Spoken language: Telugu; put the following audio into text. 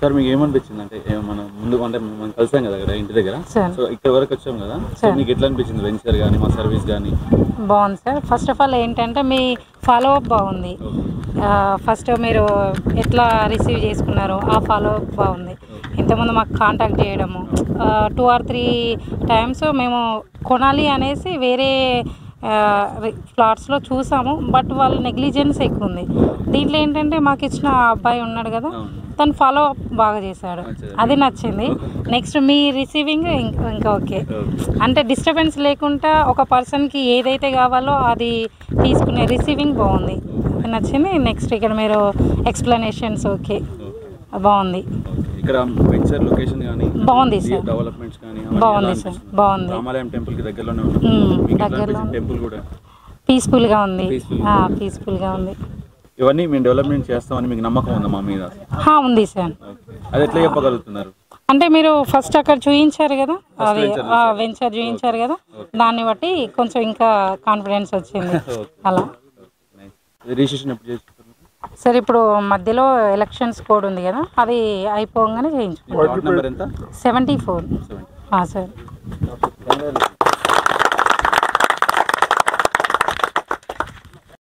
సార్ మీకు ఏమనిపించింది అంటే ఏ మన ముందు అంటే మనం కలిసాం కదా ఇక్కడ ఇంటి దగ్గర సార్ సో ఇక్కడ వరకు వచ్చాం కదా సో సార్. మీకు ఎట్లా అనిపించింది వెంచర్ కానీ మా సర్వీస్ కానీ బాగుంది సార్ ఫస్ట్ ఆఫ్ ఆల్ ఏంటంటే మీ ఫాలో అప్ బాగుంది ఫస్ట్ మీరు ఎట్లా రిసీవ్ చేసుకున్నారు ఆ ఫాలో అప్ బాగుంది ఇంతకుముందు మాకు కాంటాక్ట్ చేయడము టూ ఆర్ త్రీ టైమ్స్ మేము కొనాలి అనేసి వేరే ఫ్లాట్స్లో చూసాము బట్ వాళ్ళ నెగ్లిజెన్స్ ఎక్కువ ఉంది దీంట్లో ఏంటంటే మాకు ఇచ్చిన ఆ అబ్బాయి ఉన్నాడు కదా అవును. తను ఫాలో అప్ బాగా చేశాడు మంచిది. అది నచ్చింది నెక్స్ట్ మీ రిసీవింగ్ ఇంకా ఓకే ఓకే. అంటే డిస్టర్బెన్స్ లేకుండా ఒక పర్సన్కి ఏదైతే కావాలో అది తీసుకునే రిసీవింగ్ బాగుంది నచ్చింది నెక్స్ట్ ఇక్కడ మీరు ఎక్స్ప్లెనేషన్స్ ఓకే బాగుంది ఓకే. ఇక్కడ వెంచర్ లొకేషన్ కానీ బాగుంది సార్ డెవలప్మెంట్స్ కానీ బాగుంది సార్ బాగుంది రామాలయం టెంపుల్ కి దగ్గరలోనే మ్మ్, ఉన్నాం మీకు ఎట్లా దగ్గరలో అనిపించింది టెంపుల్ కూడా పీస్ఫుల్గా ఉంది Peaceful. పీస్ఫుల్గా ఉంది ఇవన్నీ మేము డెవలప్మెంట్ చేస్తామని మీకు నమ్మకం ఉందా మా మీద హా, ఉంది సార్ ఓకే. అది ఎట్లా చెప్పగలుగుతున్నారు అంటే మీరు ఫస్ట్ అక్కడ చూపించారు కదా అది venture వెంచర్ చూపించారు కదా దాన్ని బట్టి కొంచెం ఇంకా కాన్ఫిడెన్స్ వచ్చింది ఓకే. అలా నైస్. ఇది రిజిస్ట్రేషన్ ఎప్పుడు చేసుకుంటారు సరే ఇప్పుడు మధ్యలో ఎలక్షన్స్ కోడ్ ఉంది కదా అది అయిపోగానే చేయించుకున్నాం వార్డ్ నెంబర్ ఎంత సెవెంటీ ఫోర్ సెవెంటీ సార్